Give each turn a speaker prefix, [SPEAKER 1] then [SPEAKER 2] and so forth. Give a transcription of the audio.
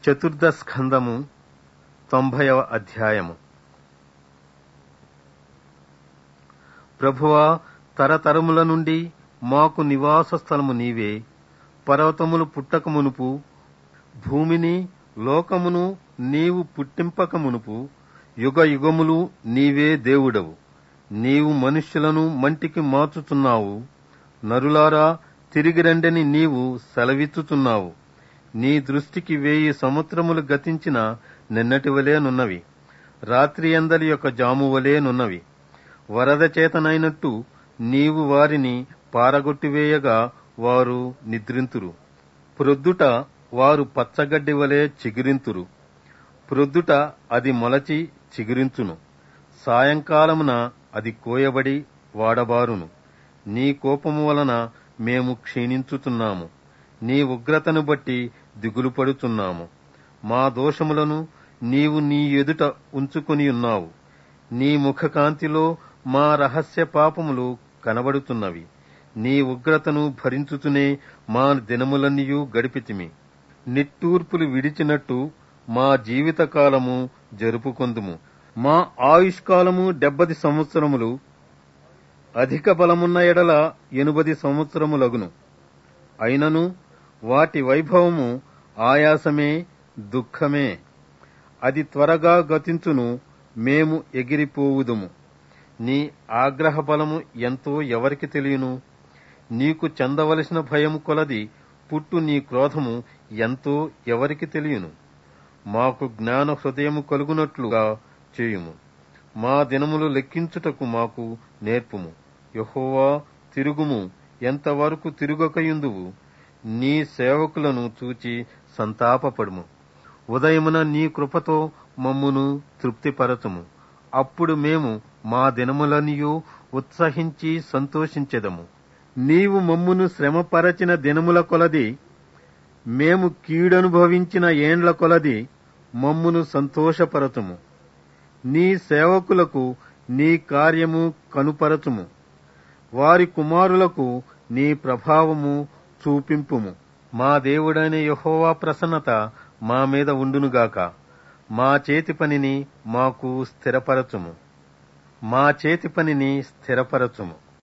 [SPEAKER 1] చతుర్థ స్కందము తొంభైవ అధ్యాయము ప్రభువా తరతరముల నుండి మాకు నివాస స్థలము నీవే పర్వతములు పుట్టక మునుపు భూమిని లోకమును నీవు పుట్టింపక మునుపు యుగ యుగములు నీవే దేవుడవు నీవు మనుష్యులను మంటికి మార్చుతున్నావు నరులారా తిరిగి రండని నీవు సెలవిచ్చుతున్నావు నీ దృష్టికి వేయి సముద్రములు గతించిన నిన్నటి వలేనున్నవి రాత్రి అందరి యొక్క జాము వలేనున్నవి వరద చేతనైనట్టు నీవు వారిని పారగొట్టివేయగా వారు నిద్రింతురు ప్రొద్దుట వారు పచ్చగడ్డి వలె చిగురింతురు ప్రొద్దుట అది మొలచి చిగురించును సాయంకాలమున అది కోయబడి వాడబారును నీ కోపము వలన మేము క్షీణించుతున్నాము నీ ఉగ్రతను బట్టి దిగులు పడుతున్నాము మా దోషములను నీవు నీ ఎదుట ఉంచుకొని ఉన్నావు నీ ముఖకాంతిలో మా రహస్య పాపములు కనబడుతున్నవి నీ ఉగ్రతను భరించుతూనే మా దినములన్నీయూ గడిపితిమి నిట్టూర్పులు విడిచినట్టు మా జీవితకాలము జరుపుకొందుము మా ఆయుష్కాలము డెబ్బది సంవత్సరములు అధిక బలమున్న ఎడల ఎనుబది సంవత్సరములగును అయినను వాటి వైభవము ఆయాసమే దుఃఖమే అది త్వరగా గతించును మేము ఎగిరిపోవుదుము నీ ఆగ్రహ బలము ఎంతో ఎవరికి తెలియను నీకు చెందవలసిన భయము కొలది పుట్టు నీ క్రోధము ఎంతో ఎవరికి తెలియను మాకు జ్ఞాన హృదయము కలుగునట్లుగా చేయుము మా దినములు లెక్కించుటకు మాకు నేర్పుము యహోవా తిరుగుము ఎంతవరకు తిరుగకయుందువు నీ సేవకులను చూచి సంతాపపడుము ఉదయమున నీ కృపతో మమ్మును తృప్తిపరచుము అప్పుడు మేము మా దినములనియు ఉత్సహించి సంతోషించెదము నీవు మమ్మును శ్రమపరచిన దినముల కొలది మేము కీడనుభవించిన ఏండ్ల కొలది మమ్మును సంతోషపరచుము నీ సేవకులకు నీ కార్యము కనుపరచుము వారి కుమారులకు నీ ప్రభావము చూపింపుము మా దేవుడైన యహోవా ప్రసన్నత మా మీద ఉండునుగాక మా చేతి పనిని మాకు స్థిరపరచుము మా చేతి పనిని స్థిరపరచుము